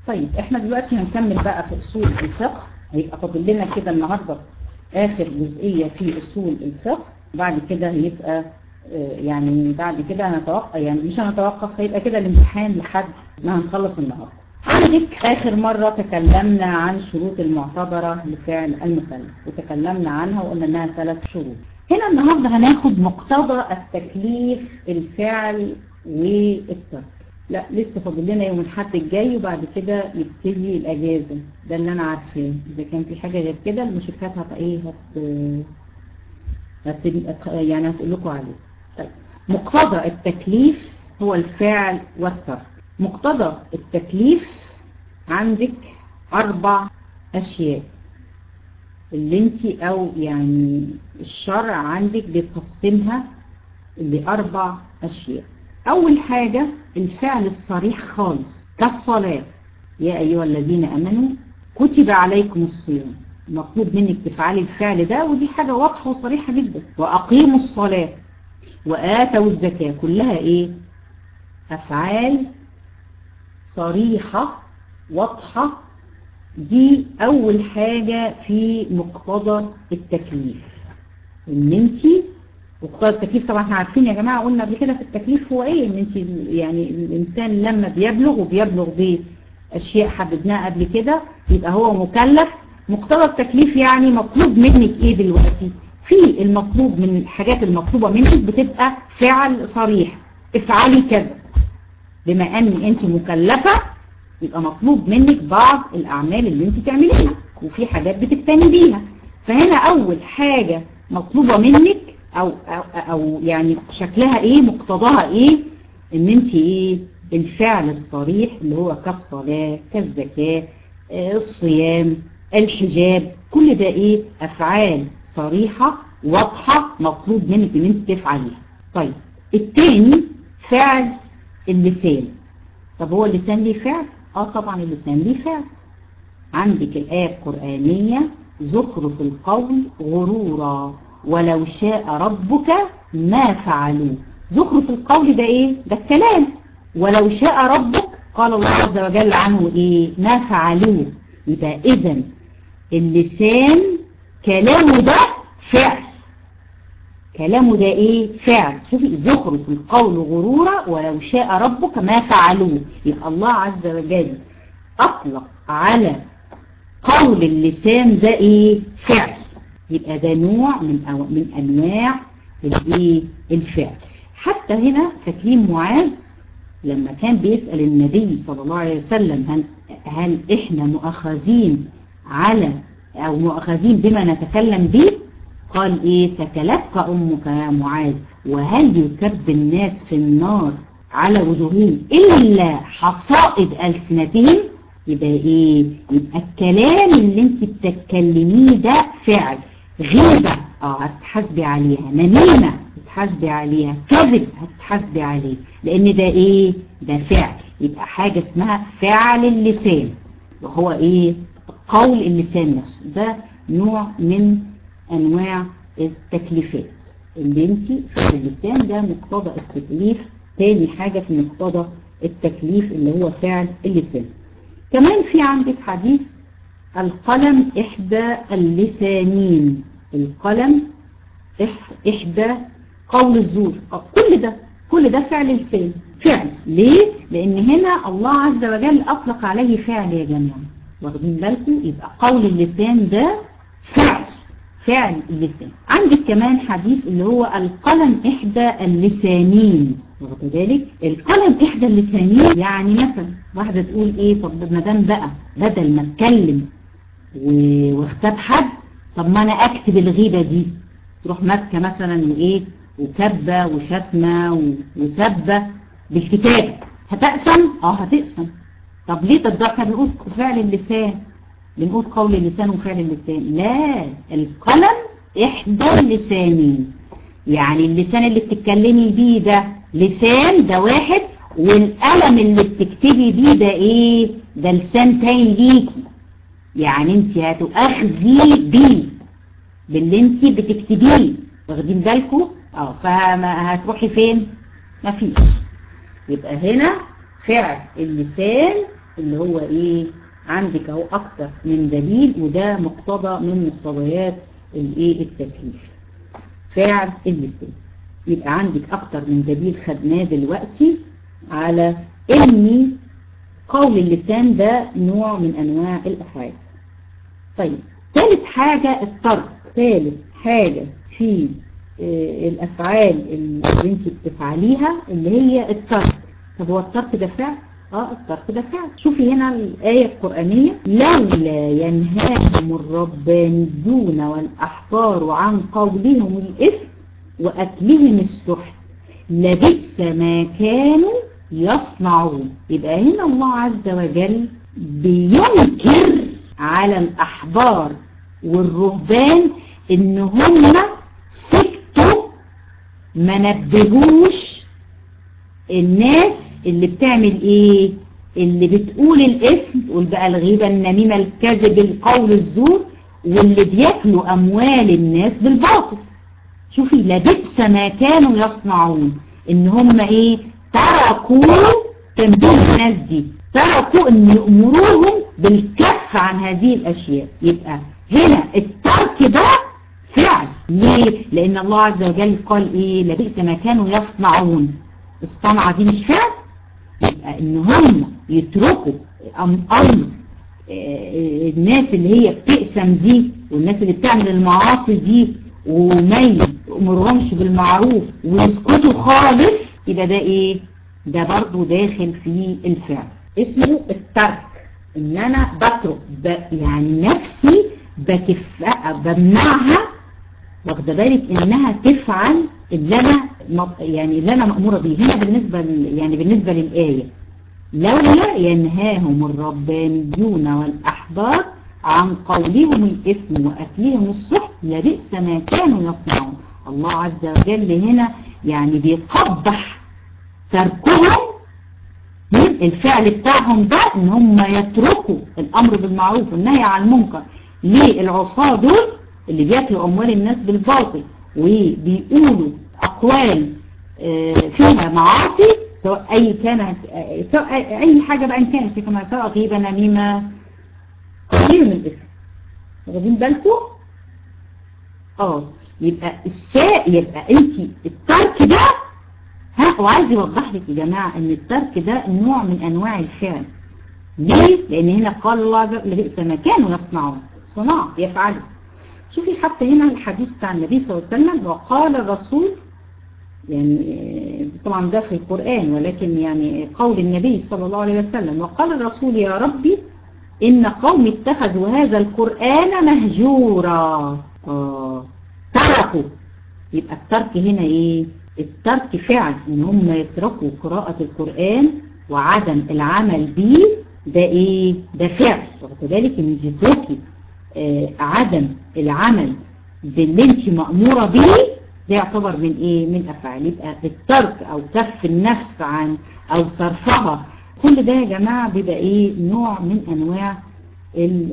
طيب احنا دلوقتي هنكمل بقى في اصول الفقه هيبقى فاضل لنا كده النهارده اخر جزئيه في اصول الفقه بعد كده هيبقى يعني بعد كده هنتوقف يعني مش هنتوقف هيبقى كده الامتحان لحد ما هنخلص النهارده عندك آخر مرة تكلمنا عن شروط المعتبرة لفعل المكلف وتكلمنا عنها وقلنا انها ثلاث شروط هنا النهاردة هناخد مقتضى التكليف الفعل والترك لا لسه فاضل لنا يوم الحد الجاي وبعد كده يبتدي الاجازه ده اللي انا عارفاه اذا كان في حاجه غير كده المشرفات هت ايه هت هت يعني هتقول لكم عليه طيب مقتضى التكليف هو الفعل والترك مقتضى التكليف عندك اربع اشياء اللي انت او يعني الشرع عندك بيقسمها لاربع اشياء اول حاجة الفعل الصريح خالص كالصلاة يا ايها الذين امنوا كتب عليكم الصيام مطلوب منك تفعلي الفعل ده ودي حاجة واضحة وصريحة جدا واقيموا الصلاة واتوا الزكاة كلها ايه افعال صريحة واضحة دي اول حاجة في مقتضى التكليف ان انت مقتضى التكليف طبعا احنا عارفين يا جماعة قلنا قبل كده في التكليف هو ايه ان انت يعني الانسان لما بيبلغ وبيبلغ باشياء حددناها قبل كده يبقى هو مكلف مقتضى التكليف يعني مطلوب منك ايه دلوقتي في المطلوب من الحاجات المطلوبة منك بتبقى فعل صريح افعلي كذا بما ان انت مكلفة يبقى مطلوب منك بعض الاعمال اللي انت تعمليها وفي حاجات بتبتني بيها فهنا اول حاجة مطلوبة منك أو, أو, أو يعني شكلها ايه مقتضاها ايه ان انت ايه الفعل الصريح اللي هو كالصلاة كالزكاة الصيام الحجاب كل ده ايه افعال صريحة واضحة مطلوب منك ان انت تفعليها طيب التاني فعل اللسان طب هو اللسان ليه فعل اه طبعا اللسان ليه فعل عندك الآية القرآنية زخرف القول غرورا ولو شاء ربك ما فعلوه زخرف القول ده ايه ده الكلام ولو شاء ربك قال الله عز وجل عنه ايه ما فعلوه يبقى اذا اللسان كلامه ده فعل كلامه ده ايه فعل شوفي زخرف القول غرورا ولو شاء ربك ما فعلوه يبقى الله عز وجل اطلق على قول اللسان ده ايه فعل يبقى ده نوع من أو من انواع الايه الفعل حتى هنا فاكرين معاذ لما كان بيسأل النبي صلى الله عليه وسلم هل, هل احنا مؤاخذين على او مؤاخذين بما نتكلم به قال ايه ثكلتك امك يا معاذ وهل يكب الناس في النار على وجوههم الا حصائد السنتهم يبقى ايه يبقى الكلام اللي انت بتتكلميه ده فعل غيبة اه هتحاسبي عليها نميمة هتحاسبي عليها كذب هتحاسبي عليه لان ده ايه ده فعل يبقى حاجة اسمها فعل اللسان وهو ايه قول اللسان نفسه ده نوع من انواع التكليفات اللي انت فعل اللسان ده مقتضى التكليف تاني حاجة في مقتضى التكليف اللي هو فعل اللسان كمان في عندك حديث القلم إحدى اللسانين القلم إحدى قول الزور كل ده كل ده فعل لسان فعل ليه؟ لأن هنا الله عز وجل أطلق عليه فعل يا جماعة واخدين بالكم يبقى قول اللسان ده فعل فعل اللسان عندك كمان حديث اللي هو القلم إحدى اللسانين واخد بالك القلم إحدى اللسانين يعني مثلا واحدة تقول إيه طب ما دام بقى بدل ما اتكلم واختب حد طب ما أنا أكتب الغيبة دي تروح ماسكة مثلا وإيه وكبة وشتمة وسبة بالكتاب هتقسم؟ اه هتقسم طب ليه طب ده احنا بنقول فعل اللسان بنقول قول اللسان وفعل اللسان لا القلم إحدى اللسانين يعني اللسان اللي بتتكلمي بيه ده لسان ده واحد والقلم اللي بتكتبي بيه ده ايه ده لسان تاني ليكي يعني انت هتؤخذي بيه باللي انت بتكتبيه واخدين بالكم اه فهتروحي فين مفيش يبقى هنا فعل اللسان اللي هو ايه عندك اهو اكتر من دليل وده مقتضى من مقتضيات الايه التكليف فعل اللسان يبقى عندك اكتر من دليل خدناه دلوقتي على ان قول اللسان ده نوع من انواع الافعال طيب ثالث حاجة الترك ثالث حاجة في الافعال اللي انت بتفعليها اللي هي الترك طب هو الترك ده فعل اه الترك ده فعل شوفي هنا الآية القرآنية لولا ينهاهم الربانيون والأحبار عن قولهم الإثم وأكلهم السحت لبئس ما كانوا يصنعون يبقى هنا الله عز وجل بينكر على الأحبار والرهبان ان هم سكتوا ما نبهوش الناس اللي بتعمل ايه اللي بتقول الاسم تقول بقى الغيبة النميمة الكذب القول الزور واللي بياكلوا اموال الناس بالباطل شوفي لبئس ما كانوا يصنعون ان هم ايه تركوا تنبيه الناس دي تركوا ان يأمروهم بالكف عن هذه الاشياء يبقى هنا الترك ده فعل ليه لان الله عز وجل قال ايه لبئس ما كانوا يصنعون الصنعة دي مش فعل يبقى ان هم يتركوا أم امر الناس اللي هي بتقسم دي والناس اللي بتعمل المعاصي دي وما يأمرهمش بالمعروف ويسكتوا خالص يبقى ده ايه ده برضو داخل في الفعل اسمه الترك ان انا بترك ب... يعني نفسي بكف بمنعها واخده بالك انها تفعل اللي انا يعني اللي انا مأمورة به هنا بالنسبة ل... يعني بالنسبة للآية لولا ينهاهم الربانيون والأحبار عن قولهم الإثم وأكلهم السحت لبئس ما كانوا يصنعون الله عز وجل هنا يعني بيقبح تركهم من الفعل بتاعهم ده ان هم يتركوا الامر بالمعروف والنهي عن المنكر للعصاة دول اللي بياكلوا اموال الناس بالباطل وبيقولوا اقوال فيها معاصي سواء اي كانت سواء اي حاجة بقى ان كانت كما سواء غيبة نميمة كثير من الاسم واخدين بالكم اه يبقى الشاء يبقى انت الترك ده ها وعايز يوضح لك يا جماعة ان الترك ده نوع من انواع الفعل ليه؟ لان هنا قال الله لبئس ما كانوا يصنعون صناع يفعلوا شوفي حتى هنا الحديث بتاع النبي صلى الله عليه وسلم وقال الرسول يعني طبعا ده في القرآن ولكن يعني قول النبي صلى الله عليه وسلم وقال الرسول يا ربي إن قوم اتخذوا هذا القرآن مهجورا آه. تركوا يبقى الترك هنا ايه الترك فعل ان هم يتركوا قراءة القرآن وعدم العمل به ده ايه ده فعل وكذلك ان تتركي آه عدم العمل باللي انت مأمورة به ده يعتبر من ايه من افعال يبقى الترك او كف النفس عن او صرفها كل ده يا جماعة بيبقى ايه نوع من انواع ال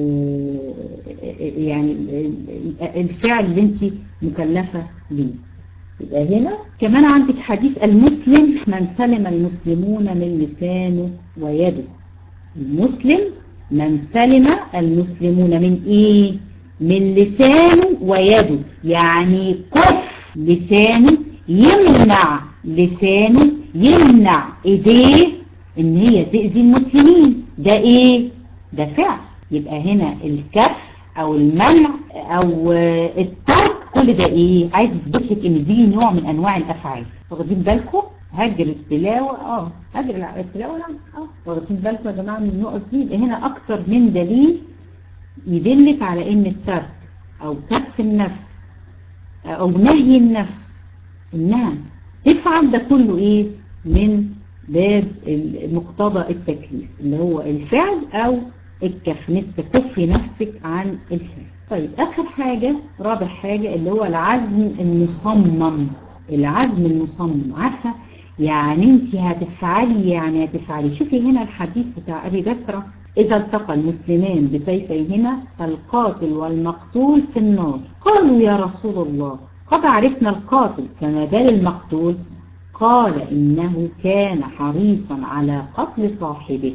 يعني الفعل اللي انت مكلفة بيه يبقى هنا كمان عندك حديث المسلم من سلم المسلمون من لسانه ويده المسلم من سلم المسلمون من ايه من لسانه ويده يعني كف لسانه يمنع لسانه يمنع ايديه ان هي تأذي المسلمين ده ايه ده فعل يبقى هنا الكف او المنع او الترك كل ده ايه عايز اثبت لك ان دي نوع من انواع الافعال واخدين بالكم هجر التلاوة اه هجر التلاوة اه واخدين بالكم يا جماعة من النقط دي يبقى هنا اكتر من دليل يدلك على ان الترك او كف النفس او نهي النفس انها تفعل ده كله ايه من باب مقتضى التكليف اللي هو الفعل او الكف انك تكفي نفسك عن الفعل طيب اخر حاجة رابع حاجة اللي هو العزم المصمم العزم المصمم عارفة يعني انت هتفعلي يعني هتفعلي شوفي هنا الحديث بتاع ابي بكرة اذا التقى المسلمان بسيفيهما القاتل والمقتول في النار قالوا يا رسول الله قد عرفنا القاتل فما بال المقتول قال إنه كان حريصا على قتل صاحبه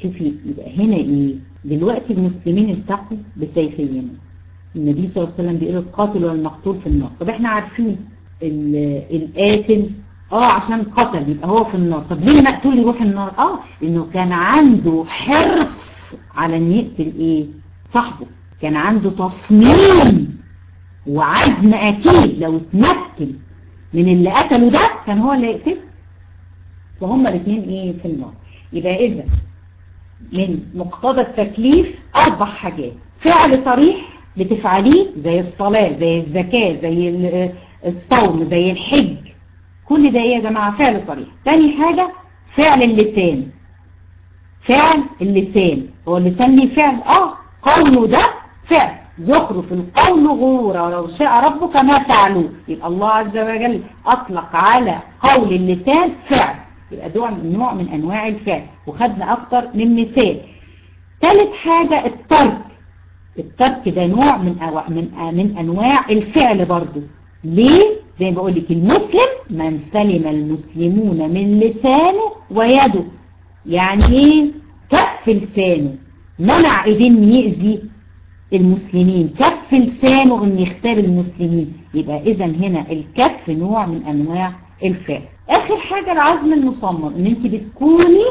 شوفي يبقى هنا ايه دلوقتي المسلمين التقوا بسيفيهما النبي صلى الله عليه وسلم بيقول القاتل والمقتول في النار طب احنا عارفين القاتل اه عشان قتل يبقى هو في النار طب ليه المقتول يروح النار اه لانه كان عنده حرص على ان يقتل ايه صاحبه كان عنده تصميم وعزم اكيد لو اتمكن من اللي قتله ده كان هو اللي يقتله فهم الاثنين ايه في النار يبقى اذا من مقتضى التكليف اربع حاجات فعل صريح بتفعليه زي الصلاة زي الزكاة زي الصوم زي الحج كل ده ايه يا جماعة فعل صريح تاني حاجة فعل اللسان فعل اللسان هو اللسان ليه فعل اه قوله ده فعل زخرف القول غورا ولو شاء ربك ما فعلوه يبقى الله عز وجل اطلق على قول اللسان فعل يبقى ده نوع من انواع الفعل وخدنا اكتر من مثال ثالث حاجة الترك الترك ده نوع من أو... من من انواع الفعل برضو ليه زي ما بقول لك المسلم من سلم المسلمون من لسانه ويده يعني ايه كف لسانه منع ايدين يأذي المسلمين كف لسانه ان يختار المسلمين يبقى اذا هنا الكف نوع من انواع الفعل اخر حاجة العزم المصمم ان انت بتكوني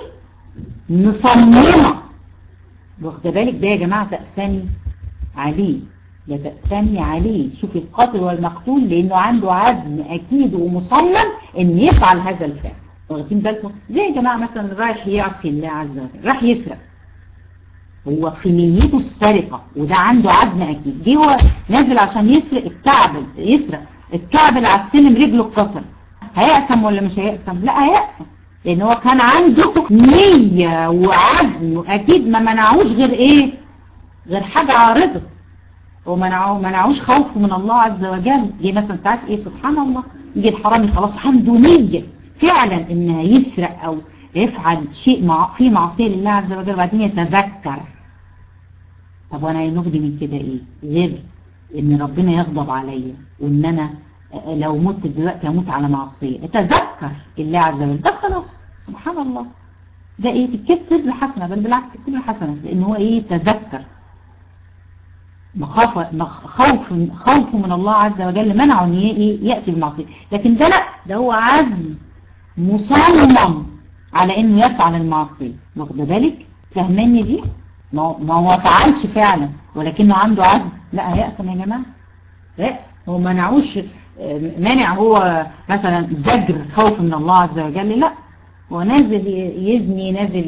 مصممة واخده بالك ده يا جماعة تقسمي عليه لا تقسمي عليه شوفي القاتل والمقتول لانه عنده عزم اكيد ومصمم ان يفعل هذا الفعل واخدين بالكم زي يا جماعة مثلا رايح يعصي الله عز وجل راح يسرق هو في نيته السرقة وده عنده عزم اكيد دي هو نازل عشان يسرق الكعبل يسرق الكعبل على السلم رجله اتكسر هيقسم ولا مش هيقسم لا هيقسم لان هو كان عنده نية وعزم اكيد ما منعوش غير ايه غير حاجة عارضة ومنعوه منعوش خوفه من الله عز وجل دي مثلا ساعات ايه سبحان الله يجي الحرامي خلاص عنده نية فعلا انها يسرق او يفعل شيء مع في معصية لله عز وجل وبعدين يتذكر طب وانا ينغدي من كده ايه غير ان ربنا يغضب عليا وان انا لو مت دلوقتي هموت على معصية اتذكر الله عز وجل ده خلاص سبحان الله ده ايه تكتب له حسنة بل بالعكس تكتب له حسنة لان هو ايه تذكر مخافة خوف خوفه من الله عز وجل منعه ان ايه يأتي بالمعصية لكن ده لا ده هو عزم مصمم على انه يفعل المعصية واخد بالك فهماني دي ما هو فعلش فعلا ولكنه عنده عزم لا هيأسم يا جماعة هيأسم هو منعوش مانع هو مثلا زجر خوف من الله عز وجل لا هو نازل يزني نازل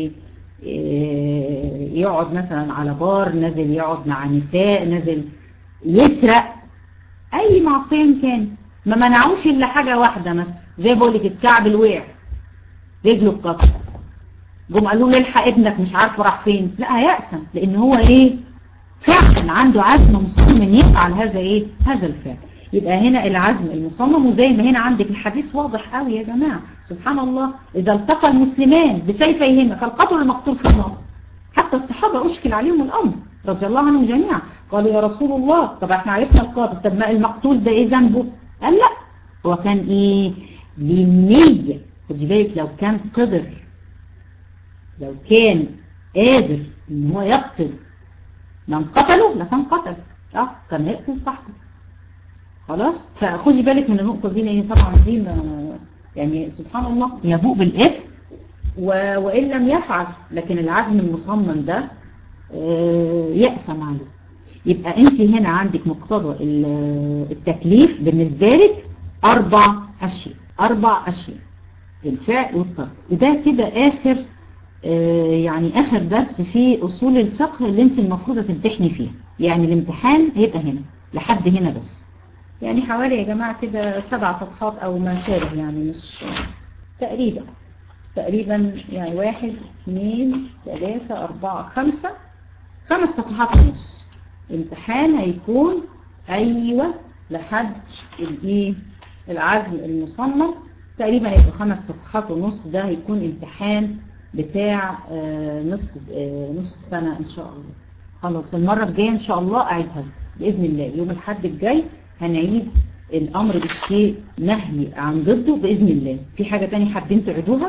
يقعد مثلا على بار نازل يقعد مع نساء نازل يسرق اي معصية كان ما منعوش الا حاجة واحدة مثلا زي بقول لك الكعب الوقع رجله اتكسر جم قالوا له الحق ابنك مش عارفه راح فين لا هيأسم لان هو ايه فعلا عنده عزم مصمم ان يفعل هذا ايه هذا الفعل يبقى هنا العزم المصمم وزي ما هنا عندك الحديث واضح قوي يا جماعة سبحان الله إذا التقى المسلمان بسيفيهما فالقتل المقتول في النار حتى الصحابة أشكل عليهم الأمر رضي الله عنهم جميعا قالوا يا رسول الله طب احنا عرفنا القاتل طب ما المقتول ده ايه ذنبه قال لا هو كان ايه للنية خدي بالك لو كان قدر لو كان قادر ان هو يقتل من قتله لكان قتل اه كان يقتل صاحبه خلاص فخدي بالك من النقطة دي لان طبعا دي ما يعني سبحان الله يبوء بالإثم و... وإن لم يفعل لكن العزم المصمم ده يأسم عليه يبقى انت هنا عندك مقتضى التكليف بالنسبة لك أربع أشياء أربع أشياء الفعل والترك وده كده آخر يعني آخر درس في أصول الفقه اللي انت المفروض تمتحني فيها يعني الامتحان هيبقى هنا لحد هنا بس يعني حوالي يا جماعة كده سبع صفحات او ما شابه يعني مش تقريبا تقريبا يعني واحد اثنين ثلاثة اربعة خمسة خمس صفحات ونص امتحان هيكون ايوه لحد الايه العزم المصمم تقريبا هيبقى خمس صفحات ونص ده هيكون امتحان بتاع نص نص السنة ان شاء الله خلاص المرة الجاية ان شاء الله اعيدها بإذن الله يوم الحد الجاي هنعيد الأمر بالشيء نهي عن ضده بإذن الله في حاجة تانية حابين تعيدوها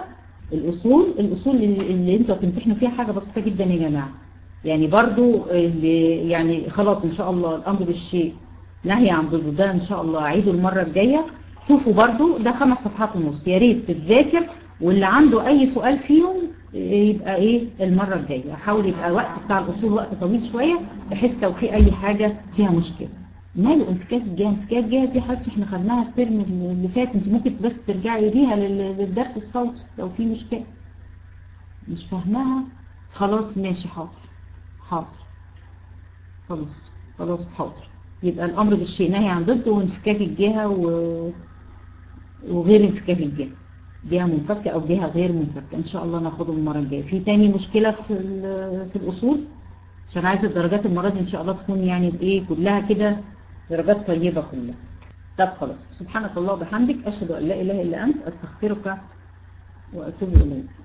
الأصول الأصول اللي, اللي انتوا هتمتحنوا فيها حاجة بسيطة جدا يا جماعة يعني برضو اللي يعني خلاص ان شاء الله الأمر بالشيء نهي عن ضده ده ان شاء الله اعيده المرة الجاية شوفوا برضو ده خمس صفحات ونص يا ريت تتذاكر واللي عنده اي سؤال فيهم يبقى ايه المرة الجاية حاول يبقى وقت بتاع الأصول وقت طويل شوية بحيث لو في اي حاجة فيها مشكلة ماله انفكاك الجهة انفكاك الجهة دي حاجة احنا خدناها الترم اللي فات انت ممكن بس ترجعي ليها للدرس الصوتي لو في مشكلة مش فاهماها خلاص ماشي حاضر حاضر خلاص خلاص حاضر يبقى الامر بالشيء نهي عن ضده وانفكاك الجهة و... وغير انفكاك الجهة جهة منفكة او جهة غير منفكة ان شاء الله ناخدهم المرة الجاية في تاني مشكلة في, في الاصول عشان عايز الدرجات المرة دي ان شاء الله تكون يعني بايه كلها كده درجات طيبة كلها طب خلاص سبحانك الله وبحمدك أشهد أن لا إله إلا أنت أستغفرك وأتوب إليك